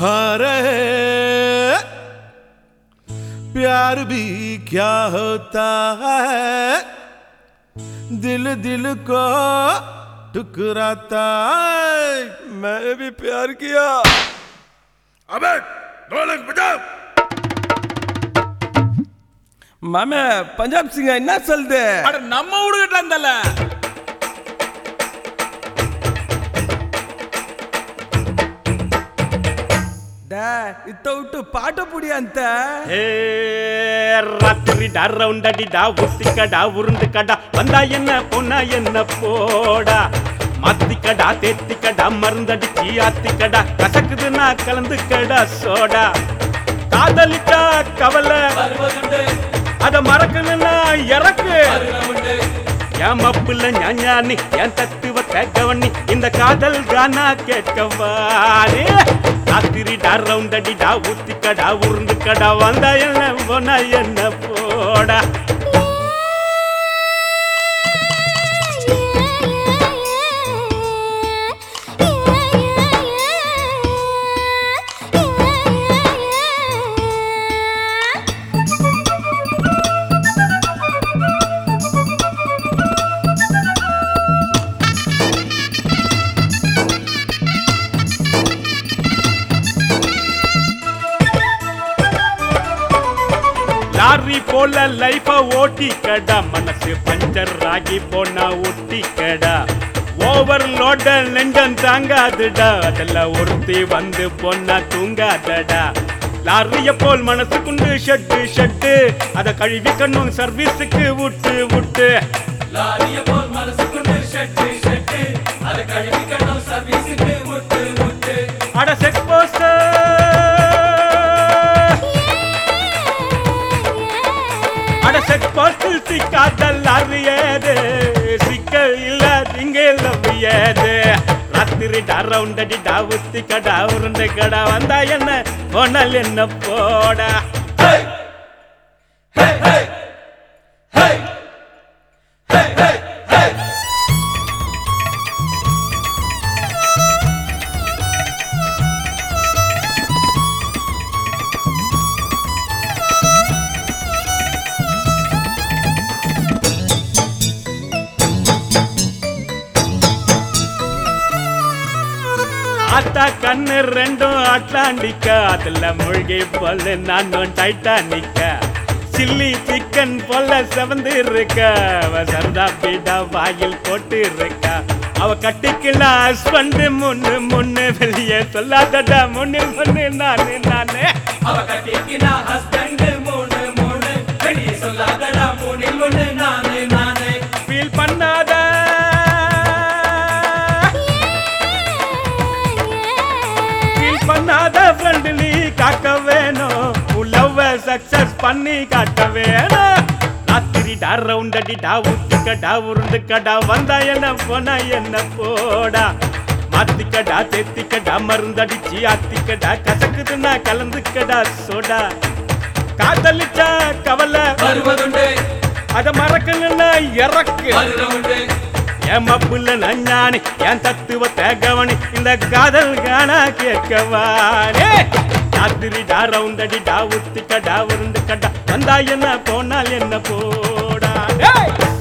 हाँ रहे प्यार भी क्या होता है दिल दिल को टुकराता है मैंने भी प्यार किया अबे ढोलक बजाओ மாமே பஞ்சாப் சிங்க என்ன சொல்லுது அட நம்ம ஊடுகிட்ட இருந்தல டே இத்த விட்டு பாட்ட புடியா அந்த ஏ, ராத்திரி டா ரவுண்டடி டா உத்திக்கடா உருண்டுக்கடா வந்தா என்ன பொண்ணா என்ன போடா மாத்திக்கடா தேத்திக்கடா மருந்தடிச்சு ஆத்திக்கடா கசக்குதுன்னா கலந்துக்கடா சோடா காதலிச்சா கவலை அத மறக்கணும்னா இறக்கு என் மப்புல ஞாஞானி என் தத்துவத்தை கவனி இந்த காதல் கானா கேட்கவாரே ராத்திரி டா ரவுண்டடி டா ஊத்திக்கடா உருண்டுக்கடா வந்தா என்ன போனா என்ன போடா லாரி போல லைஃப ஓட்டிக்கடா மனசு பஞ்சர் ஆகி போனா ஒட்டிக்கடா ஓவர் லோட நெஞ்சம் தாங்காதுடா அதெல்லாம் ஒருத்தி வந்து பொண்ணா தூங்காதடா லாரிய போல் மனசுக்குண்டு ஷட்டு ஷட்டு அத கழுவி கண்ணும் சர்வீஸுக்கு விட்டு விட்டு லாரிய போல் மனசுக்குண்டு ஷட்டு ஷட்டு அத கழுவி கண்ணும் சர்வீஸுக்கு விட்டு விட்டு அட செக் போஸ்ட் அட செக் போஸ்ட் சிக்காத லாரியது சிக்க இல்ல திங்க லவ்வியது ராத்திரி டா ரவுண்டடி டா உத்தி கடா உருண்டை கடா வந்தா என்ன போனால் என்ன போடா ஆத்தா கண்ணு ரெண்டும் அட்லாண்டிக்கா அதுல மூழ்கி போல நானும் டைட்டானிக்கா சில்லி சிக்கன் போல செவந்து இருக்கா அவ சரதா பீடா வாயில் போட்டு இருக்கா அவ கட்டிக்கல ஹஸ்பண்ட் முன்னு முன்னு வெளியே சொல்லாதடா முன்னு முன்னு நானு நானே அவ கட்டிக்கினா ஹஸ்பண்ட் மூணு மூணு வெளியே சொல்லாதடா மூணில் ஒண்ணு நானு நானு ஃபீல் பண்ணாத ஃபீல் பண்ணாத ஃப்ரெண்ட் நீ காக்க வேணும் உலவ சக்சஸ் பண்ணி காட்ட வேணும் ராத்திரி டா ரவுண்டடி டா ஊத்திக்கடா உருண்டுக்கடா வந்தா என்ன போனா என்ன போடா மாத்திக்கடா தேத்திக்கடா மருந்தடிச்சு ஆத்திக்கடா கசக்குதுன்னா கலந்துக்கடா சோடா காதலிச்சா கவலை வருவதுண்டு அத மறக்கணும்னா இறக்கு வருவதுண்டு என் மப்புல நஞ்சானி என் தத்துவத்தை கவனி இந்த காதல் காணா கேட்கவானே ராத்திரி டா ரவுண்டடி டா உத்திக்கடா உருண்டுக்கடா வந்தா என்ன போனால் என்ன போடா டேய்